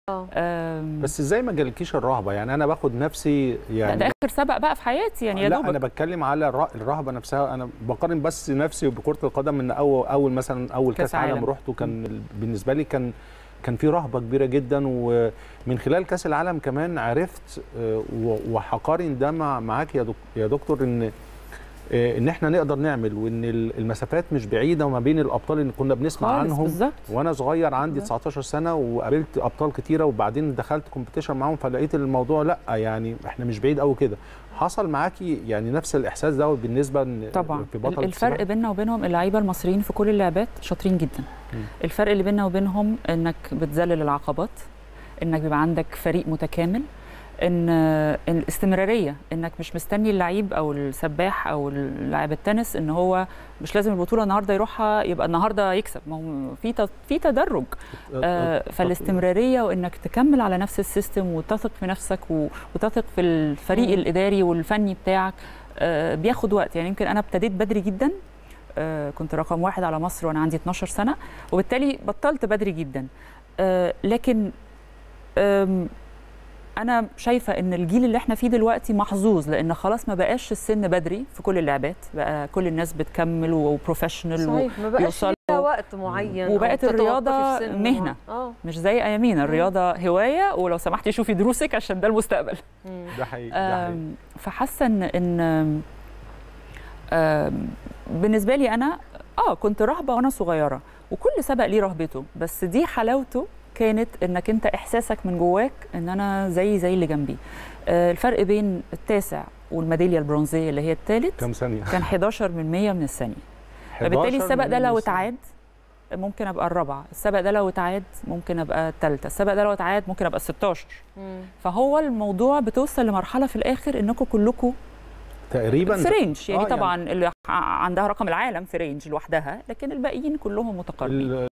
آم، بس ازاي ما جالكيش الرهبه يعني انا باخد نفسي لا يعني ده اخر سبق بقى في حياتي يعني يا لا دوبك انا بتكلم على الر- الرهبه نفسها انا بقارن بس نفسي بكره القدم ان اول اول مثلا اول كأس كاس عالم عالم. رحته كان ال- بالنسبه لي كان كان في رهبه كبيره جدا ومن خلال كاس العالم كمان عرفت آه، و- وهقارن ده مع معاك يا دك- يا دكتور ان آه، ان احنا نقدر نعمل وان ال- المسافات مش بعيده ما بين الابطال اللي كنا بنسمع خالص عنهم بالظبط وانا صغير عندي بالظبط. 19 سنه وقابلت ابطال كتيره وبعدين دخلت كومبيتيشن معاهم فلقيت الموضوع لا يعني احنا مش بعيد قوي كده حصل معاكي يعني نفس الاحساس ده بالنسبه إن- طبعا في بطل الفرق السباحة؟ بيننا وبينهم اللعيبه المصريين في كل اللعبات شاطرين جدا مم. الفرق اللي بيننا وبينهم انك بتذلل العقبات انك بيبقى عندك فريق متكامل ان إن الاستمراريه انك مش مستني اللعيب او السباح او لاعب التنس ان هو مش لازم البطوله النهارده يروحها يبقى النهارده يكسب ما هو في ت- في تدرج آه، فالاستمراريه وانك تكمل على نفس السيستم وتثق في نفسك و- وتثق في الفريق مم. الاداري والفني بتاعك آه، بياخد وقت يعني يمكن انا ابتديت بدري جدا آه، كنت رقم واحد على مصر وانا عندي 12 سنه وبالتالي بطلت بدري جدا آه، لكن آم، انا شايفه ان الجيل اللي احنا فيه دلوقتي محظوظ لان خلاص ما بقاش السن بدري في كل اللعبات بقى كل الناس بتكمل وبروفيشنال صحيح ما بقاش يوصلوا- ليها وقت معين أو وبقت تتوقفي الرياضة في سن مهنة. معين. اه مش زي ايامينا الرياضه هوايه ولو سمحتي شوفي دروسك عشان ده المستقبل مم. ده حقيقي ده حقيقي آم، فحاسه ان ان آم، بالنسبه لي انا اه كنت رهبه وانا صغيره وكل سبق ليه رهبته بس دي حلاوته كانت انك انت احساسك من جواك ان انا زي زي اللي جنبي آه، الفرق بين التاسع والميداليه البرونزيه اللي هي الثالث كام ثانيه كان 11 من 100 من الثانيه فبالتالي 11 السبق ده من لو السنة. اتعاد ممكن ابقى الرابعه السبق ده لو اتعاد ممكن ابقى الثالثه السبق ده لو اتعاد ممكن ابقى ال 16 مم. فهو الموضوع بتوصل لمرحله في الاخر انكم كلكم تقريبا في رينج يعني آه، طبعا اللي ع- عندها رقم العالم في رينج لوحدها لكن الباقيين كلهم متقاربين ال-